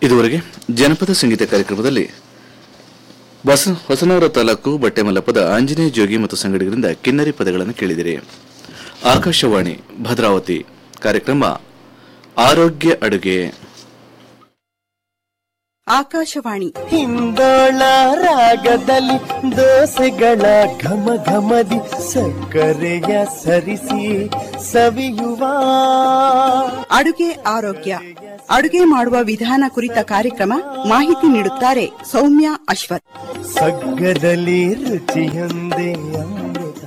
ಇದುವರೆಗೆ ಜನಪದ ಸಂಗೀತ ಕಾರ್ಯಕ್ರಮದಲ್ಲಿ ಬಸ ಹೊಸನಗರ ತಾಲೂಕು ಬಟ್ಟೆಮಲ್ಲಪದ ಆಂಜನೇಯ ಜೋಗಿ ಮತ್ತು ಸಂಗಡಿಗರಿಂದ ಕಿನ್ನರಿ ಪದಗಳನ್ನು ಕೇಳಿದಿರಿ ಆಕಾಶವಾಣಿ ಭದ್ರಾವತಿ ಕಾರ್ಯಕ್ರಮ ಆರೋಗ್ಯ ಅಡುಗೆ ಆಕಾಶವಾಣಿ ಹಿಂದೋಳ ರಾಗದಲ್ಲಿ ದೋಸೆಗಳ ಘಮ ಘಮದಿ ಸಕ್ಕರೆಯ ಸರಿಸಿ ಸವಿಯುವ ಅಡುಗೆ ಆರೋಗ್ಯ ಅಡುಗೆ ಮಾಡುವ ವಿಧಾನ ಕುರಿತ ಕಾರ್ಯಕ್ರಮ ಮಾಹಿತಿ ನೀಡುತ್ತಾರೆ ಸೌಮ್ಯ ಅಶ್ವಥ್ ಸಗ್ಗದಲ್ಲಿ ರುಚಿಯೊಂದೇ ಅಮೃತ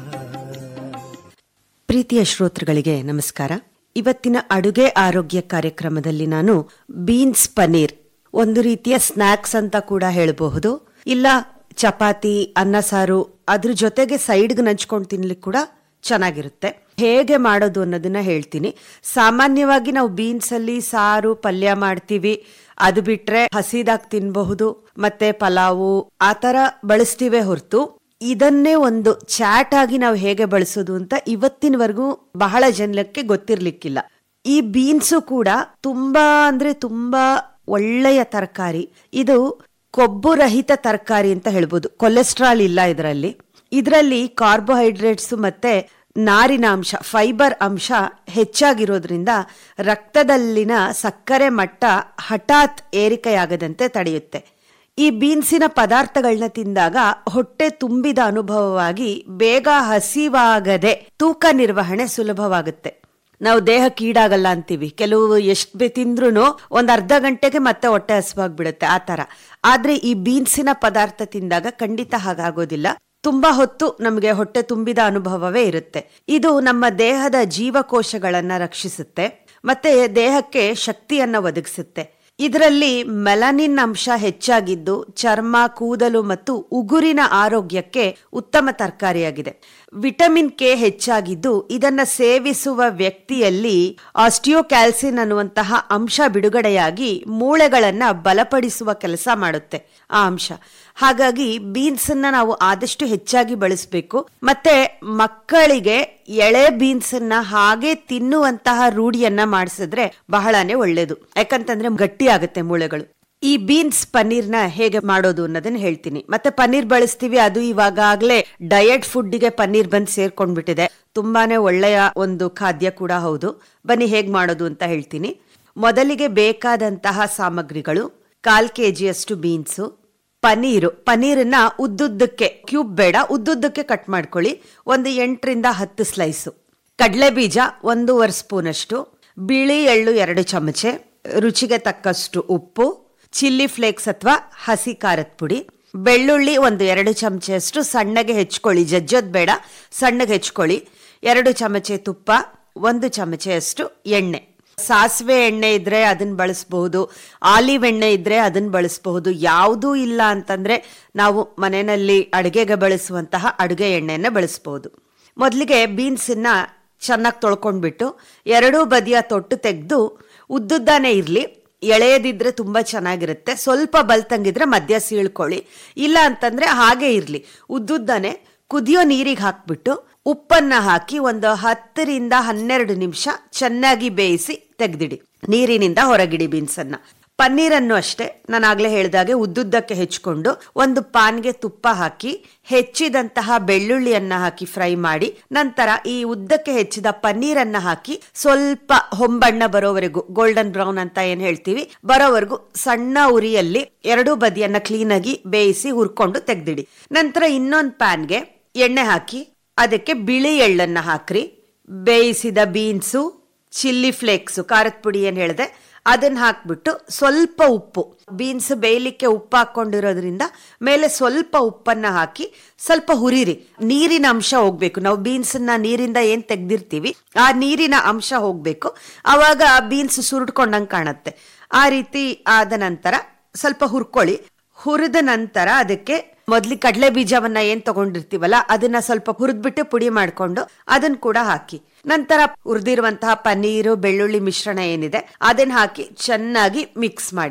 ಪ್ರೀತಿಯ ಶ್ರೋತೃಗಳಿಗೆ ನಮಸ್ಕಾರ ಇವತ್ತಿನ ಅಡುಗೆ ಆರೋಗ್ಯ ಕಾರ್ಯಕ್ರಮದಲ್ಲಿ ನಾನು ಬೀನ್ಸ್ ಪನ್ನೀರ್ ಒಂದು ರೀತಿಯ ಸ್ನಾಕ್ಸ್ ಅಂತ ಕೂಡ ಹೇಳಬಹುದು ಇಲ್ಲ ಚಪಾತಿ ಅನ್ನ ಸಾರು ಅದ್ರ ಜೊತೆಗೆ ಸೈಡ್ಗೆ ನಂಚ್ಕೊಂಡು ತಿನ್ಲಿಕ್ಕೆ ಕೂಡ ಚೆನ್ನಾಗಿರುತ್ತೆ ಹೇಗೆ ಮಾಡೋದು ಅನ್ನೋದನ್ನ ಹೇಳ್ತೀನಿ ಸಾಮಾನ್ಯವಾಗಿ ನಾವು ಬೀನ್ಸ್ ಅಲ್ಲಿ ಸಾರು ಪಲ್ಯ ಮಾಡ್ತೀವಿ ಅದು ಬಿಟ್ರೆ ಹಸಿದಾಗಿ ತಿನ್ಬಹುದು ಮತ್ತೆ ಪಲಾವು ಆ ತರ ಬಳಸ್ತೀವೇ ಹೊರತು ಇದನ್ನೇ ಒಂದು ಚಾಟ್ ಆಗಿ ನಾವು ಹೇಗೆ ಬಳಸೋದು ಅಂತ ಇವತ್ತಿನವರೆಗೂ ಬಹಳ ಜನಕ್ಕೆ ಗೊತ್ತಿರ್ಲಿಕ್ಕಿಲ್ಲ ಈ ಬೀನ್ಸು ಕೂಡ ತುಂಬಾ ಅಂದ್ರೆ ತುಂಬಾ ಒಳ್ಳೆಯ ತರಕಾರಿ ಇದು ಕೊಬ್ಬು ರಹಿತ ತರಕಾರಿ ಅಂತ ಹೇಳ್ಬೋದು ಕೊಲೆಸ್ಟ್ರಾಲ್ ಇಲ್ಲ ಇದರಲ್ಲಿ ಇದರಲ್ಲಿ ಕಾರ್ಬೋಹೈಡ್ರೇಟ್ಸ್ ಮತ್ತೆ ನಾರಿನ ಅಂಶ ಫೈಬರ್ ಅಂಶ ಹೆಚ್ಚಾಗಿರೋದ್ರಿಂದ ರಕ್ತದಲ್ಲಿನ ಸಕ್ಕರೆ ಮಟ್ಟ ಹಠಾತ್ ಏರಿಕೆಯಾಗದಂತೆ ತಡೆಯುತ್ತೆ ಈ ಬೀನ್ಸಿನ ಪದಾರ್ಥಗಳನ್ನ ತಿಂದಾಗ ಹೊಟ್ಟೆ ತುಂಬಿದ ಅನುಭವವಾಗಿ ಬೇಗ ಹಸಿವಾಗದೆ ತೂಕ ನಿರ್ವಹಣೆ ಸುಲಭವಾಗುತ್ತೆ ನಾವು ದೇಹಕ್ಕೆ ಈಡಾಗಲ್ಲ ಅಂತೀವಿ ಕೆಲವು ಎಷ್ಟು ಬೇ ತಿಂದ್ರೂ ಒಂದ್ ಅರ್ಧ ಗಂಟೆಗೆ ಮತ್ತೆ ಹೊಟ್ಟೆ ಹಸಿವಾಗ್ಬಿಡುತ್ತೆ ಆ ತರ ಆದ್ರೆ ಈ ಬೀನ್ಸಿನ ಪದಾರ್ಥ ತಿಂದಾಗ ಖಂಡಿತ ಹಾಗಾಗೋದಿಲ್ಲ ತುಂಬಾ ಹೊತ್ತು ನಮಗೆ ಹೊಟ್ಟೆ ತುಂಬಿದ ಅನುಭವವೇ ಇರುತ್ತೆ ಇದು ನಮ್ಮ ದೇಹದ ಜೀವಕೋಶಗಳನ್ನ ರಕ್ಷಿಸುತ್ತೆ ಮತ್ತೆ ದೇಹಕ್ಕೆ ಶಕ್ತಿಯನ್ನ ಒದಗಿಸುತ್ತೆ ಇದರಲ್ಲಿ ಮೆಲನಿನ್ ಅಂಶ ಹೆಚ್ಚಾಗಿದ್ದು ಚರ್ಮ ಕೂದಲು ಮತ್ತು ಉಗುರಿನ ಆರೋಗ್ಯಕ್ಕೆ ಉತ್ತಮ ತರಕಾರಿಯಾಗಿದೆ ವಿಟಮಿನ್ ಕೆ ಹೆಚ್ಚಾಗಿದ್ದು ಇದನ್ನ ಸೇವಿಸುವ ವ್ಯಕ್ತಿಯಲ್ಲಿ ಆಸ್ಟಿಯೋಕ್ಯಾಲ್ಸಿನ್ ಅನ್ನುವಂತಹ ಅಂಶ ಬಿಡುಗಡೆಯಾಗಿ ಮೂಳೆಗಳನ್ನ ಬಲಪಡಿಸುವ ಕೆಲಸ ಮಾಡುತ್ತೆ ಆ ಅಂಶ ಹಾಗಾಗಿ ಬೀನ್ಸ್ ಅನ್ನ ನಾವು ಆದಷ್ಟು ಹೆಚ್ಚಾಗಿ ಬಳಸಬೇಕು ಮತ್ತೆ ಮಕ್ಕಳಿಗೆ ಎಳೆ ಬೀನ್ಸ್ ಅನ್ನ ಹಾಗೆ ತಿನ್ನುವಂತಹ ರೂಢಿಯನ್ನ ಮಾಡಿಸಿದ್ರೆ ಬಹಳನೇ ಒಳ್ಳೇದು ಯಾಕಂತಂದ್ರೆ ಗಟ್ಟಿ ಆಗುತ್ತೆ ಮೂಳೆಗಳು ಈ ಬೀನ್ಸ್ ಪನ್ನೀರ್ನ ಹೇಗೆ ಮಾಡೋದು ಅನ್ನೋದನ್ನ ಹೇಳ್ತೀನಿ ಮತ್ತೆ ಪನ್ನೀರ್ ಬಳಸ್ತೀವಿ ಅದು ಇವಾಗಲೇ ಡಯಟ್ ಫುಡ್ಗೆ ಪನ್ನೀರ್ ಬಂದು ಸೇರ್ಕೊಂಡ್ಬಿಟ್ಟಿದೆ ತುಂಬಾನೇ ಒಳ್ಳೆಯ ಒಂದು ಖಾದ್ಯ ಕೂಡ ಹೌದು ಬನ್ನಿ ಹೇಗ್ ಮಾಡೋದು ಅಂತ ಹೇಳ್ತೀನಿ ಮೊದಲಿಗೆ ಬೇಕಾದಂತಹ ಸಾಮಗ್ರಿಗಳು ಕಾಲ್ ಕೆಜಿಯಷ್ಟು ಬೀನ್ಸು ಪನೀರು ಪನೀರನ್ನ ಉದ್ದುದ್ದಕ್ಕೆ ಕ್ಯೂಬ್ ಬೇಡ ಉದ್ದುದ್ದಕ್ಕೆ ಕಟ್ ಮಾಡ್ಕೊಳ್ಳಿ ಒಂದು ಎಂಟರಿಂದ ಹತ್ತು ಸ್ಲೈಸು ಕಡಲೆ ಬೀಜ ಒಂದೂವರೆ ಸ್ಪೂನ್ ಅಷ್ಟು ಬಿಳಿ ಎಳ್ಳು ಎರಡು ಚಮಚೆ ರುಚಿಗೆ ತಕ್ಕಷ್ಟು ಉಪ್ಪು ಚಿಲ್ಲಿ ಫ್ಲೇಕ್ಸ್ ಅಥವಾ ಹಸಿ ಖಾರದ ಪುಡಿ ಬೆಳ್ಳುಳ್ಳಿ ಒಂದು ಎರಡು ಚಮಚೆಯಷ್ಟು ಸಣ್ಣಗೆ ಹೆಚ್ಕೊಳ್ಳಿ ಜಜ್ಜೋದ್ ಬೇಡ ಸಣ್ಣಗೆ ಹೆಚ್ಕೊಳ್ಳಿ ಎರಡು ಚಮಚೆ ತುಪ್ಪ ಒಂದು ಚಮಚೆಯಷ್ಟು ಎಣ್ಣೆ ಸಾಸಿವೆ ಎಣ್ಣೆ ಇದ್ರೆ ಅದನ್ನ ಬಳಸಬಹುದು ಆಲಿವ್ ಎಣ್ಣೆ ಇದ್ರೆ ಅದನ್ನ ಬಳಸಬಹುದು ಯಾವುದೂ ಇಲ್ಲ ಅಂತಂದ್ರೆ ನಾವು ಮನೆಯಲ್ಲಿ ಅಡುಗೆಗೆ ಬಳಸುವಂತಹ ಅಡುಗೆ ಎಣ್ಣೆಯನ್ನ ಬಳಸಬಹುದು ಮೊದಲಿಗೆ ಬೀನ್ಸನ್ನ ಚೆನ್ನಾಗಿ ತೊಳ್ಕೊಂಡ್ಬಿಟ್ಟು ಎರಡೂ ಬದಿಯ ತೊಟ್ಟು ತೆಗೆದು ಉದ್ದುದ್ದಾನೆ ಇರಲಿ ಎಳೆಯದಿದ್ರೆ ತುಂಬಾ ಚೆನ್ನಾಗಿರುತ್ತೆ ಸ್ವಲ್ಪ ಬಲ್ತಂಗಿದ್ರೆ ಮಧ್ಯ ಸೀಳ್ಕೊಳ್ಳಿ ಇಲ್ಲ ಅಂತಂದ್ರೆ ಹಾಗೆ ಇರಲಿ ಉದ್ದುದ್ದಾನೆ ಕುದಿಯೋ ನೀರಿಗೆ ಹಾಕ್ಬಿಟ್ಟು ಉಪ್ಪನ್ನ ಹಾಕಿ ಒಂದು ಹತ್ತರಿಂದ ಹನ್ನೆರಡು ನಿಮಿಷ ಚೆನ್ನಾಗಿ ಬೇಯಿಸಿ ತೆಗೆದಿಡಿ ನೀರಿನಿಂದ ಹೊರಗಿಡಿ ಬೀನ್ಸನ್ನ ಪನ್ನೀರನ್ನು ಅಷ್ಟೇ ನಾನು ಆಗ್ಲೇ ಹೇಳಿದಾಗೆ ಉದ್ದುದ್ದಕ್ಕೆ ಹೆಚ್ಕೊಂಡು ಒಂದು ಪಾನ್ಗೆ ತುಪ್ಪ ಹಾಕಿ ಹೆಚ್ಚಿದಂತಹ ಬೆಳ್ಳುಳ್ಳಿಯನ್ನ ಹಾಕಿ ಫ್ರೈ ಮಾಡಿ ನಂತರ ಈ ಉದ್ದಕ್ಕೆ ಹೆಚ್ಚಿದ ಪನ್ನೀರನ್ನ ಹಾಕಿ ಸ್ವಲ್ಪ ಹೊಂಬಣ್ಣ ಬರೋವರೆಗೂ ಗೋಲ್ಡನ್ ಬ್ರೌನ್ ಅಂತ ಏನ್ ಹೇಳ್ತೀವಿ ಬರೋವರೆಗೂ ಸಣ್ಣ ಉರಿಯಲ್ಲಿ ಎರಡೂ ಬದಿಯನ್ನ ಕ್ಲೀನಾಗಿ ಬೇಯಿಸಿ ಹುರ್ಕೊಂಡು ತೆಗ್ದಿಡಿ ನಂತರ ಇನ್ನೊಂದು ಪ್ಯಾನ್ಗೆ ಎಣ್ಣೆ ಹಾಕಿ ಅದಕ್ಕೆ ಬಿಳಿ ಎಳ್ಳನ್ನ ಹಾಕ್ರಿ ಬೇಯಿಸಿದ ಬೀನ್ಸು ಚಿಲ್ಲಿ ಫ್ಲೇಕ್ಸು ಖಾರದ ಪುಡಿ ಏನ್ ಹೇಳಿದೆ ಅದನ್ನ ಹಾಕ್ಬಿಟ್ಟು ಸ್ವಲ್ಪ ಉಪ್ಪು ಬೀನ್ಸ್ ಬೇಯಲಿಕ್ಕೆ ಉಪ್ಪು ಹಾಕೊಂಡಿರೋದ್ರಿಂದ ಮೇಲೆ ಸ್ವಲ್ಪ ಉಪ್ಪನ್ನ ಹಾಕಿ ಸ್ವಲ್ಪ ಹುರಿರಿ ನೀರಿನ ಅಂಶ ಹೋಗ್ಬೇಕು ನಾವು ಬೀನ್ಸನ್ನ ನೀರಿಂದ ಏನ್ ತೆಗ್ದಿರ್ತೀವಿ ಆ ನೀರಿನ ಅಂಶ ಹೋಗ್ಬೇಕು ಅವಾಗ ಬೀನ್ಸ್ ಸುರುಡ್ಕೊಂಡಂಗೆ ಕಾಣತ್ತೆ ಆ ರೀತಿ ಆದ ನಂತರ ಸ್ವಲ್ಪ ಹುರ್ಕೊಳ್ಳಿ ಹುರಿದ ನಂತರ ಅದಕ್ಕೆ ಮೊದ್ಲಿ ಕಡಲೆ ಬೀಜವನ್ನ ಏನ್ ತಗೊಂಡಿರ್ತೀವಲ್ಲ ಅದನ್ನ ಸ್ವಲ್ಪ ಹುರಿದ್ಬಿಟ್ಟು ಪುಡಿ ಮಾಡ್ಕೊಂಡು ಅದನ್ನ ಕೂಡ ಹಾಕಿ ನಂತರ ಹುರಿದಿರುವಂತಹ ಪನ್ನೀರು ಬೆಳ್ಳುಳ್ಳಿ ಮಿಶ್ರಣ ಏನಿದೆ ಅದನ್ನ ಹಾಕಿ ಚೆನ್ನಾಗಿ ಮಿಕ್ಸ್ ಮಾಡಿ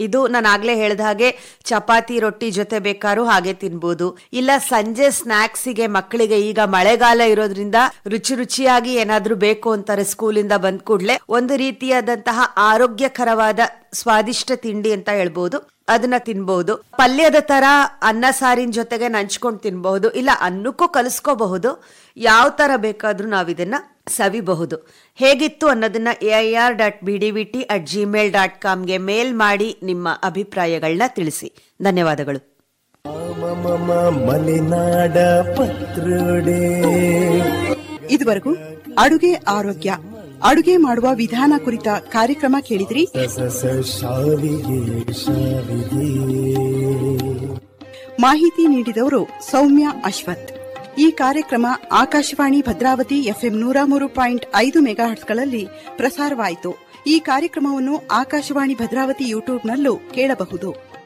ಇದು ನಾನು ಆಗ್ಲೇ ಹೇಳ್ದ ಹಾಗೆ ಚಪಾತಿ ರೊಟ್ಟಿ ಜೊತೆ ಬೇಕಾದ್ರೂ ಹಾಗೆ ತಿನ್ಬೋದು ಇಲ್ಲ ಸಂಜೆ ಸ್ನಾಕ್ಸಿಗೆ ಮಕ್ಕಳಿಗೆ ಈಗ ಮಳೆಗಾಲ ಇರೋದ್ರಿಂದ ರುಚಿ ರುಚಿಯಾಗಿ ಏನಾದ್ರೂ ಬೇಕು ಅಂತಾರೆ ಸ್ಕೂಲಿಂದ ಬಂದ್ ಕೂಡ್ಲೆ ಒಂದು ರೀತಿಯಾದಂತಹ ಆರೋಗ್ಯಕರವಾದ ಸ್ವಾದಿಷ್ಟ ತಿಂಡಿ ಅಂತ ಹೇಳ್ಬೋದು ಅದನ್ನ ತಿನ್ಬಹುದು ಪಲ್ಯದ ತರ ಅನ್ನ ಸಾರಿನ ಜೊತೆಗೆ ನಂಚ್ಕೊಂಡು ತಿನ್ಬಹುದು ಇಲ್ಲ ಅನ್ನಕ್ಕೂ ಕಲಿಸ್ಕೋಬಹುದು ಯಾವ ತರ ಬೇಕಾದ್ರೂ ನಾವು ಇದನ್ನ ಸವಿಬಹುದು ಹೇಗಿತ್ತು ಅನ್ನೋದನ್ನ A I R dot B D V T at Gmail dot ಕಾಮ್ಗೆ ಮೇಲ್ ಮಾಡಿ ನಿಮ್ಮ ಅಭಿಪ್ರಾಯಗಳನ್ನ ತಿಳಿಸಿ ಧನ್ಯವಾದಗಳು ಮಮ ಮಲೆನಾಡ ಪತ್ರೋಡೆ ಇದುವರೆಗೂ ಅಡುಗೆ ಆರೋಗ್ಯ ಅಡುಗೆ ಮಾಡುವ ವಿಧಾನ ಕುರಿತ ಕಾರ್ಯಕ್ರಮ ಕೇಳಿದ್ರಿ ಸ ಸ ಶಾವಿಗೆ ಶಾವಿಗೆ ಮಾಹಿತಿ ನೀಡಿದವರು ಸೌಮ್ಯ ಅಶ್ವಥ್ ಈ ಕಾರ್ಯಕ್ರಮ ಆಕಾಶವಾಣಿ ಭದ್ರಾವತಿ ಎಫ್ಎಂ ನೂರ ಮೂರು ಪಾಯಿಂಟ್ ಐದು ಮೆಗಾಹರ್ಟ್ಸ್ಗಳಲ್ಲಿ ಪ್ರಸಾರವಾಯಿತು ಈ ಕಾರ್ಯಕ್ರಮವನ್ನು ಆಕಾಶವಾಣಿ ಭದ್ರಾವತಿ ಯೂಟ್ಯೂಬ್ನಲ್ಲೂ ಕೇಳಬಹುದು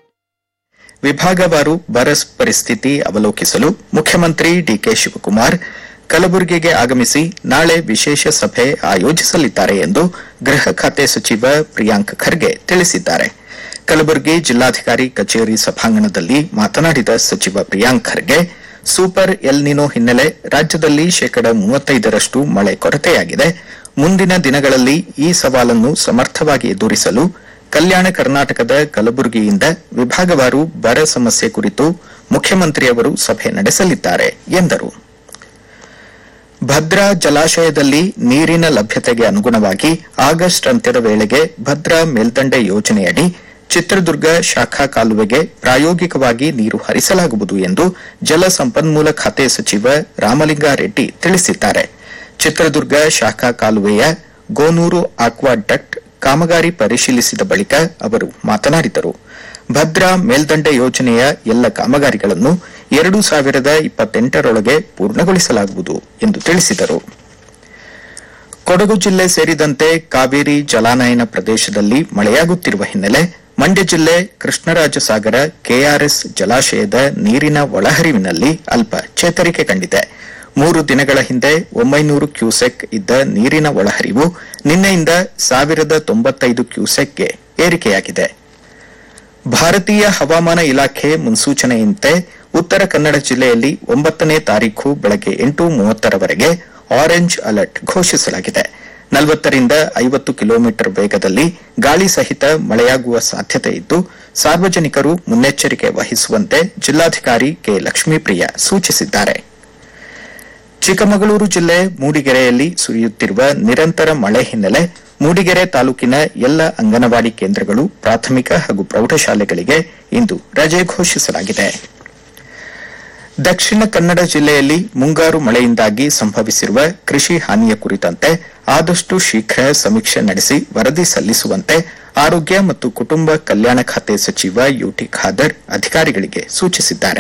ವಿಭಾಗವಾರು ಬರ ಪರಿಸ್ಥಿತಿ ಅವಲೋಕಿಸಲು ಮುಖ್ಯಮಂತ್ರಿ ಡಿಕೆ ಶಿವಕುಮಾರ್ ಕಲಬುರಗಿಗೆ ಆಗಮಿಸಿ ನಾಳೆ ವಿಶೇಷ ಸಭೆ ಆಯೋಜಿಸಲಿದ್ದಾರೆ ಎಂದು ಗೃಹ ಖಾತೆ ಸಚಿವ ಪ್ರಿಯಾಂಕ್ ಖರ್ಗೆ ತಿಳಿಸಿದ್ದಾರೆ ಕಲಬುರಗಿ ಜಿಲ್ಲಾಧಿಕಾರಿ ಕಚೇರಿ ಸಭಾಂಗಣದಲ್ಲಿ ಮಾತನಾಡಿದ ಸಚಿವ Priyank Kharge super El Nino ಹಿನ್ನೆಲೆ ರಾಜ್ಯದಲ್ಲಿ ಶೇಕಡ ಮೂವತ್ತೈದರಷ್ಟು ಮಳೆ ಕೊರತೆಯಾಗಿದೆ ಮುಂದಿನ ದಿನಗಳಲ್ಲಿ ಈ ಸವಾಲನ್ನು ಸಮರ್ಥವಾಗಿ ಎದುರಿಸಲು ಕಲ್ಯಾಣ ಕರ್ನಾಟಕದ ಕಲಬುರಗಿಯಿಂದ ವಿಭಾಗವಾರು ಬರ ಸಮಸ್ಯೆ ಕುರಿತು ಮುಖ್ಯಮಂತ್ರಿಯವರು ಸಭೆ ನಡೆಸಲಿದ್ದಾರೆ ಎಂದರು ಭದ್ರಾ ಜಲಾಶಯದಲ್ಲಿ ನೀರಿನ ಲಭ್ಯತೆಗೆ ಅನುಗುಣವಾಗಿ ಆಗಸ್ಟ್ ಅಂತ್ಯದ ವೇಳೆಗೆ ಭದ್ರಾ ಮೇಲ್ದಂಡೆ ಯೋಜನೆಯಡಿ ಚಿತ್ರದುರ್ಗ ಶಾಖಾ ಕಾಲುವೆಗೆ ಪ್ರಾಯೋಗಿಕವಾಗಿ ನೀರು ಹರಿಸಲಾಗುವುದು ಎಂದು ಜಲ ಸಂಪನ್ಮೂಲ ಖಾತೆ ಸಚಿವ ರಾಮಲಿಂಗಾರೆಡ್ಡಿ ತಿಳಿಸಿದ್ದಾರೆ ಚಿತ್ರದುರ್ಗ ಶಾಖಾ ಕಾಲುವೆಯ ಗೋನೂರು ಆಕ್ವಾಡಕ್ಟ್ ಕಾಮಗಾರಿ ಪರಿಶೀಲಿಸಿದ ಬಳಿಕ ಅವರು ಮಾತನಾಡಿದರು ಭದ್ರಾ ಮೇಲ್ದಂಡೆ ಯೋಜನೆಯ ಎಲ್ಲ ಕಾಮಗಾರಿಗಳನ್ನು ಎರಡು ಸಾವಿರದ ಇಪ್ಪತ್ತೆಂಟರೊಳಗೆ ಪೂರ್ಣಗೊಳಿಸಲಾಗುವುದು ಎಂದು ತಿಳಿಸಿದರು ಕೊಡಗು ಜಿಲ್ಲೆ ಸೇರಿದಂತೆ ಕಾವೇರಿ ಜಲಾನಯನ ಪ್ರದೇಶದಲ್ಲಿ ಮಳೆಯಾಗುತ್ತಿರುವ ಹಿನ್ನೆಲೆ ಮಂಡ್ಯ ಜಿಲ್ಲೆ ಕೃಷ್ಣರಾಜಸಾಗರ ಕೆಆರ್ಎಸ್ ಜಲಾಶಯದ ನೀರಿನ ಒಳಹರಿವಿನಲ್ಲಿ ಅಲ್ಪ ಚೇತರಿಕೆ ಕಂಡಿದೆ ಮೂರು ದಿನಗಳ ಹಿಂದೆ ಒಂಬೈನೂರು ಕ್ಯೂಸೆಕ್ ಇದ್ದ ನೀರಿನ ಒಳಹರಿವು ನಿನ್ನೆಯಿಂದ ಸಾವಿರದ ತೊಂಬತ್ತೈದು ಕ್ಯೂಸೆಕ್ಗೆ ಏರಿಕೆಯಾಗಿದೆ ಭಾರತೀಯ ಹವಾಮಾನ ಇಲಾಖೆ ಮುನ್ಸೂಚನೆಯಂತೆ ಉತ್ತರ ಕನ್ನಡ ಜಿಲ್ಲೆಯಲ್ಲಿ ಒಂಬತ್ತನೇ ತಾರೀಖು ಬೆಳಗ್ಗೆ ಎಂಟು ಮೂವತ್ತರವರೆಗೆ ಆರೆಂಜ್ ಅಲರ್ಟ್ ಘೋಷಿಸಲಾಗಿದೆ ನಲವತ್ತರಿಂದ ಐವತ್ತು ಕಿಲೋಮೀಟರ್ ವೇಗದಲ್ಲಿ ಗಾಳಿ ಸಹಿತ ಮಳೆಯಾಗುವ ಸಾಧ್ಯತೆ ಇದ್ದು ಸಾರ್ವಜನಿಕರು ಮುನ್ನೆಚ್ಚರಿಕೆ ವಹಿಸುವಂತೆ ಜಿಲ್ಲಾಧಿಕಾರಿ ಕೆ ಲಕ್ಷ್ಮೀಪ್ರಿಯ ಸೂಚಿಸಿದ್ದಾರೆ ಚಿಕ್ಕಮಗಳೂರು ಜಿಲ್ಲೆ ಮೂಡಿಗೆರೆಯಲ್ಲಿ ಸುರಿಯುತ್ತಿರುವ ನಿರಂತರ ಮಳೆ ಹಿನ್ನೆಲೆ ಮೂಡಿಗೆರೆ ತಾಲೂಕಿನ ಎಲ್ಲ ಅಂಗನವಾಡಿ ಕೇಂದ್ರಗಳು ಪ್ರಾಥಮಿಕ ಹಾಗೂ ಪ್ರೌಢಶಾಲೆಗಳಿಗೆ ಇಂದು ರಜೆ ಘೋಷಿಸಲಾಗಿದೆ ದಕ್ಷಿಣ ಕನ್ನಡ ಜಿಲ್ಲೆಯಲ್ಲಿ ಮುಂಗಾರು ಮಳೆಯಿಂದಾಗಿ ಸಂಭವಿಸಿರುವ ಕೃಷಿ ಹಾನಿಯ ಕುರಿತಂತೆ ಆದಷ್ಟು ಶೀಘ್ರ ಸಮೀಕ್ಷೆ ನಡೆಸಿ ವರದಿ ಸಲ್ಲಿಸುವಂತೆ ಆರೋಗ್ಯ ಮತ್ತು ಕುಟುಂಬ ಕಲ್ಯಾಣ ಖಾತೆ ಸಚಿವ ಯುಟಿ ಖಾದರ್ ಅಧಿಕಾರಿಗಳಿಗೆ ಸೂಚಿಸಿದ್ದಾರೆ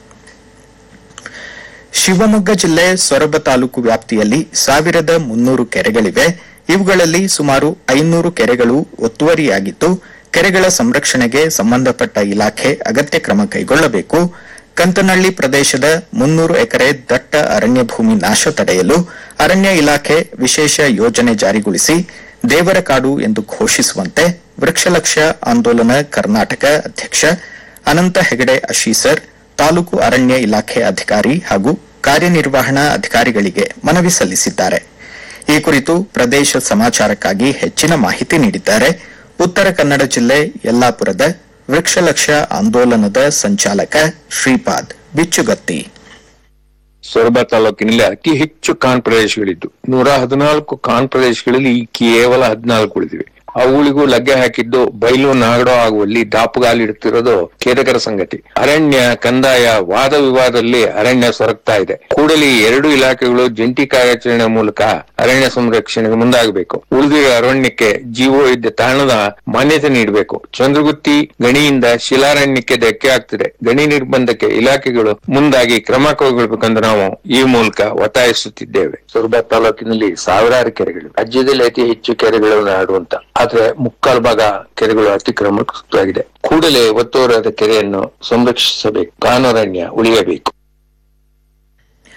ಶಿವಮೊಗ್ಗ ಜಿಲ್ಲೆ ಸೊರಬ ತಾಲೂಕು ವ್ಯಾಪ್ತಿಯಲ್ಲಿ ಸಾವಿರದ ಮುನ್ನೂರು ಕೆರೆಗಳಿವೆ ಇವುಗಳಲ್ಲಿ ಸುಮಾರು ಐನೂರು ಕೆರೆಗಳು ಒತ್ತುವರಿಯಾಗಿದ್ದು ಕೆರೆಗಳ ಸಂರಕ್ಷಣೆಗೆ ಸಂಬಂಧಪಟ್ಟ ಇಲಾಖೆ ಅಗತ್ಯ ಕ್ರಮ ಕೈಗೊಳ್ಳಬೇಕು ಕಂತನಹಳ್ಳಿ ಪ್ರದೇಶದ ಮುನ್ನೂರು ಎಕರೆ ದಟ್ಟ ಅರಣ್ಯ ಭೂಮಿ ನಾಶ ತಡೆಯಲು ಅರಣ್ಯ ಇಲಾಖೆ ವಿಶೇಷ ಯೋಜನೆ ಜಾರಿಗೊಳಿಸಿ ದೇವರ ಕಾಡು ಎಂದು ಘೋಷಿಸುವಂತೆ ವೃಕ್ಷಲಕ್ಷ ಆಂದೋಲನ ಕರ್ನಾಟಕ ಅಧ್ಯಕ್ಷ ಅನಂತ ಹೆಗಡೆ ಅಶೀಸರ್ ತಾಲೂಕು ಅರಣ್ಯ ಇಲಾಖೆ ಅಧಿಕಾರಿ ಹಾಗೂ ಕಾರ್ಯನಿರ್ವಹಣಾ ಅಧಿಕಾರಿಗಳಿಗೆ ಮನವಿ ಸಲ್ಲಿಸಿದ್ದಾರೆ ಈ ಕುರಿತು ಪ್ರದೇಶ ಸಮಾಚಾರಕ್ಕಾಗಿ ಹೆಚ್ಚಿನ ಮಾಹಿತಿ ನೀಡಿದ್ದಾರೆ ಉತ್ತರ ಕನ್ನಡ ಜಿಲ್ಲೆ ಯಲ್ಲಾಪುರದ ವೃಕ್ಷಲಕ್ಷ ಆಂದೋಲನದ ಸಂಚಾಲಕ ಶ್ರೀಪಾದ್ ಬಿಚ್ಚುಗತ್ತಿ ಸೊರಬ ತಾಲೂಕಿನಲ್ಲಿ ಅತಿ ಹೆಚ್ಚು ಕಾನ್ ಪ್ರದೇಶಗಳಿದ್ದು ನೂರ ಹದಿನಾಲ್ಕು ಕಾನ್ ಪ್ರದೇಶಗಳಲ್ಲಿ ಈ ಕೇವಲ ಹದಿನಾಲ್ಕು ಉಳಿದಿವೆ ಅವುಗಳಿಗೂ ಲಗ್ಗೆ ಹಾಕಿದ್ದು ಬಯಲು ನಾಗಡೋ ಆಗುವಲ್ಲಿ ದಾಪುಗಾಲಿಡುತ್ತಿರೋದು ಖೇದಕರ ಸಂಗತಿ ಅರಣ್ಯ ಕಂದಾಯ ವಾದ ವಿವಾದದಲ್ಲಿ ಅರಣ್ಯ ಸೊರಗ್ತಾ ಇದೆ ಕೂಡಲೇ ಈ ಎರಡು ಇಲಾಖೆಗಳು ಜಂಟಿ ಕಾರ್ಯಾಚರಣೆ ಮೂಲಕ ಅರಣ್ಯ ಸಂರಕ್ಷಣೆಗೆ ಮುಂದಾಗಬೇಕು ಉಳಿದಿರೋ ಅರಣ್ಯಕ್ಕೆ ಜೀವೋ ಇದ್ದ ತಾಣದ ಮಾನ್ಯತೆ ನೀಡಬೇಕು ಚಂದ್ರಗುತ್ತಿ ಗಣಿಯಿಂದ ಶಿಲಾರಣ್ಯಕ್ಕೆ ಧಕ್ಕೆ ಆಗ್ತಿದೆ ಗಣಿ ನಿರ್ಬಂಧಕ್ಕೆ ಇಲಾಖೆಗಳು ಮುಂದಾಗಿ ಕ್ರಮ ಕೈಗೊಳ್ಳಬೇಕೆಂದು ನಾವು ಈ ಮೂಲಕ ಒತ್ತಾಯಿಸುತ್ತಿದ್ದೇವೆ ಸೊರಬ ತಾಲೂಕಿನಲ್ಲಿ ಸಾವಿರಾರು ಕೆರೆಗಳು ರಾಜ್ಯದಲ್ಲಿ ಅತಿ ಹೆಚ್ಚು ಕೆರೆಗಳು ನಾಡುವಂತ ಆದ್ರೆ ಮುಕ್ಕಾಲು ಭಾಗ ಕೆರೆಗಳು ಅತಿಕ್ರಮಣವಾಗಿದೆ ಕೂಡಲೇ ಒತ್ತುವರಿಯಾದ ಕೆರೆಯನ್ನು ಸಂರಕ್ಷಿಸಬೇಕು ಕಾನೂರಣ್ಯ ಉಳಿಯಬೇಕು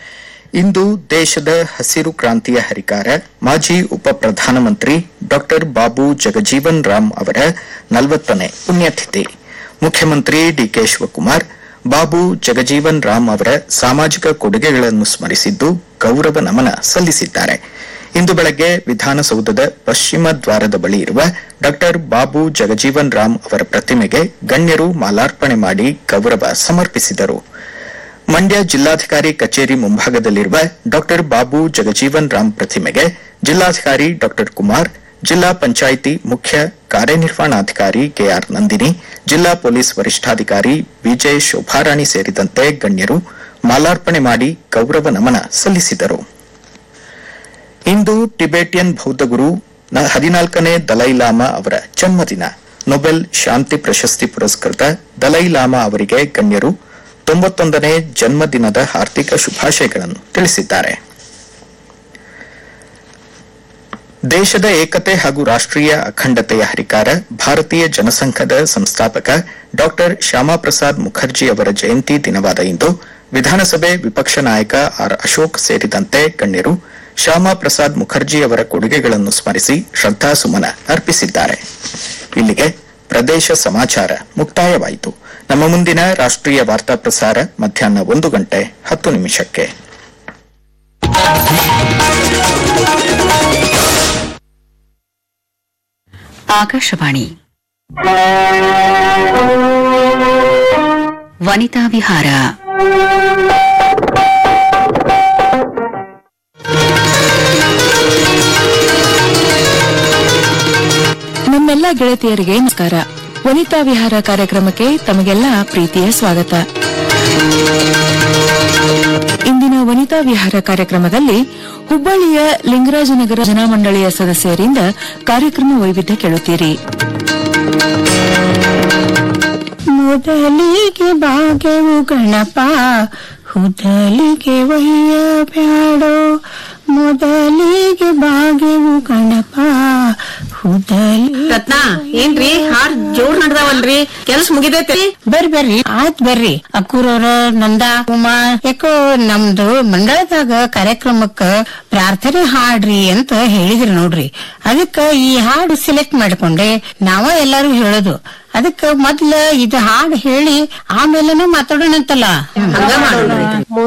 ಇಂದು ದೇಶದ ಹಸಿರು ಕ್ರಾಂತಿಯ ಹರಿಕಾರ ಮಾಜಿ ಉಪ ಪ್ರಧಾನಮಂತ್ರಿ ಡಾಕ್ಟರ್ ಬಾಬು ಜಗಜೀವನ್ ರಾಮ್ ಅವರ ನಲವತ್ತನೇ ಪುಣ್ಯತಿಥಿ ಮುಖ್ಯಮಂತ್ರಿ ಡಿಕೆ ಶಿವಕುಮಾರ್ ಬಾಬು ಜಗಜೀವನ್ ರಾಮ್ ಅವರ ಸಾಮಾಜಿಕ ಕೊಡುಗೆಗಳನ್ನು ಸ್ಮರಿಸಿದ್ದು ಗೌರವ ನಮನ ಸಲ್ಲಿಸಿದ್ದಾರೆ ಇಂದು ಬೆಳಗ್ಗೆ ವಿಧಾನಸೌಧದ ಪಶ್ಚಿಮ ದ್ವಾರದ ಬಳಿ ಇರುವ ಡಾಕ್ಟರ್ ಬಾಬು ಜಗಜೀವನ್ ರಾಮ್ ಅವರ ಪ್ರತಿಮೆಗೆ ಗಣ್ಯರು ಮಾಲಾರ್ಪಣೆ ಮಾಡಿ ಗೌರವ ಸಮರ್ಪಿಸಿದರು ಮಂಡ್ಯ ಜಿಲ್ಲಾಧಿಕಾರಿ ಕಚೇರಿ ಮುಂಭಾಗದಲ್ಲಿರುವ ಡಾಕ್ಟರ್ ಬಾಬು ಜಗಜೀವನ್ ರಾಮ್ ಪ್ರತಿಮೆಗೆ ಜಿಲ್ಲಾಧಿಕಾರಿ ಡಾಕ್ಟರ್ ಕುಮಾರ್ ಜಿಲ್ಲಾ ಪಂಚಾಯಿತಿ ಮುಖ್ಯ ಕಾರ್ಯನಿರ್ವಹಣಾಧಿಕಾರಿ ಕೆಆರ್ ನಂದಿನಿ ಜಿಲ್ಲಾ ಪೊಲೀಸ್ ವರಿಷ್ಠಾಧಿಕಾರಿ ವಿಜಯ್ ಶೋಭಾರಾಣಿ ಸೇರಿದಂತೆ ಗಣ್ಯರು ಮಾಲಾರ್ಪಣೆ ಮಾಡಿ ಗೌರವ ನಮನ ಸಲ್ಲಿಸಿದರು ಇಂದು ಟಿಬೆಟಿಯನ್ ಬೌದ್ಧಗುರು ನ ಹದಿನಾಲ್ಕನೇ ದಲೈ ಲಾಮಾ ಅವರ ಜನ್ಮದಿನ ನೊಬೆಲ್ ಶಾಂತಿ ಪ್ರಶಸ್ತಿ ಪುರಸ್ಕೃತ ದಲೈ ಲಾಮಾ ಅವರಿಗೆ ಗಣ್ಯರು ತೊಂಬತ್ತೊಂದನೇ ಜನ್ಮದಿನದ ಹಾರ್ದಿಕ ಶುಭಾಶಯಗಳನ್ನು ತಿಳಿಸಿದ್ದಾರೆ ದೇಶದ ಏಕತೆ ಹಾಗೂ ರಾಷ್ಟ್ರೀಯ ಅಖಂಡತೆಯ ಹರಿಕಾರ ಭಾರತೀಯ ಜನಸಂಘದ ಸಂಸ್ಥಾಪಕ ಡಾಕ್ಟರ್ ಶ್ಯಾಮಾಪ್ರಸಾದ್ ಮುಖರ್ಜಿ ಅವರ ಜಯಂತಿ ದಿನವಾದ ಇಂದು ವಿಧಾನಸಭೆ ವಿಪಕ್ಷ ನಾಯಕ ಆರ್ ಅಶೋಕ್ ಸೇರಿದಂತೆ ಗಣ್ಯರು ಶ್ಯಾಮಾ ಪ್ರಸಾದ್ ಮುಖರ್ಜಿ ಅವರ ಕೊಡುಗೆಗಳನ್ನು ಸ್ಮರಿಸಿ ಶ್ರದ್ಧಾಸುಮನ ಅರ್ಪಿಸಿದ್ದಾರೆ ಇಲ್ಲಿಗೆ ಪ್ರದೇಶ ಸಮಾಚಾರ ಮುಕ್ತಾಯವಾಯಿತು ನಮ್ಮ ಮುಂದಿನ ರಾಷ್ಟ್ರೀಯ ವಾರ್ತಾ ಪ್ರಸಾರ ಮಧ್ಯಾಹ್ನ ಒಂದು ಗಂಟೆ ಹತ್ತು ನಿಮಿಷಕ್ಕೆ ಆಕಾಶವಾಣಿ ವನಿತಾ ವಿಹಾರ ನಮ್ಮೆಲ್ಲ ಗೆಳತಿಯರಿಗೆ ನಮಸ್ಕಾರ ವನಿತಾ ವಿಹಾರ ಕಾರ್ಯಕ್ರಮಕ್ಕೆ ತಮಗೆಲ್ಲ ಪ್ರೀತಿಯ ಸ್ವಾಗತ ಇಂದಿನ ವನಿತಾ ವಿಹಾರ ಕಾರ್ಯಕ್ರಮದಲ್ಲಿ ಹುಬ್ಬಳ್ಳಿಯ ಲಿಂಗರಾಜನಗರ ಜನಮಂಡಳಿಯ ಸದಸ್ಯರಿಂದ ಕಾರ್ಯಕ್ರಮ ವೈವಿಧ್ಯ ಕೇಳುತ್ತೀರಿ ಮೊದಲಿಗೆ ಬಾಗೆವು ಗಣಪ ಹುದಲಿಗೆ ಒಯ್ಯ ಬ್ಯಾಡೋ ಮೊದಲಿಗೆ ಬಾಗೆವು ಗಣಪ ಹುದಲಿ ರತ್ನ ಏನ್ರಿ ಹಾಡ್ ಜೋರ್ ನಡ್ದಾವಲ್ರಿ ಕೆಲ್ಸ ಮುಗಿದೈತಿ ಬರ್ರಿ ಬರ್ರಿ ಆಯ್ತ್ ಬರ್ರಿ ಅಕ್ಕೂರವ್ರ ನಂದ ಉಮಾ ಯಾಕೋ ನಮ್ದು ಮಂಡಳದಾಗ ಕಾರ್ಯಕ್ರಮಕ್ಕ ಪ್ರಾರ್ಥನೆ ಹಾಡ್ರಿ ಅಂತ ಹೇಳಿದ್ರಿ ನೋಡ್ರಿ ಅದಕ್ಕ ಈ ಹಾಡು ಸೆಲೆಕ್ಟ್ ಮಾಡ್ಕೊಂಡೆ ನಾವ ಎಲ್ಲಾರು ಹೇಳೋದು ಅದಕ್ಕ ಮೊದ್ಲ ಇದು ಹಾಡು ಹೇಳಿ ಆಮೇಲೆನ ಮಾತಾಡೋಣಂತಲ್ಲ ಹಂಗ ಮಾಡೋಣ್ರಿ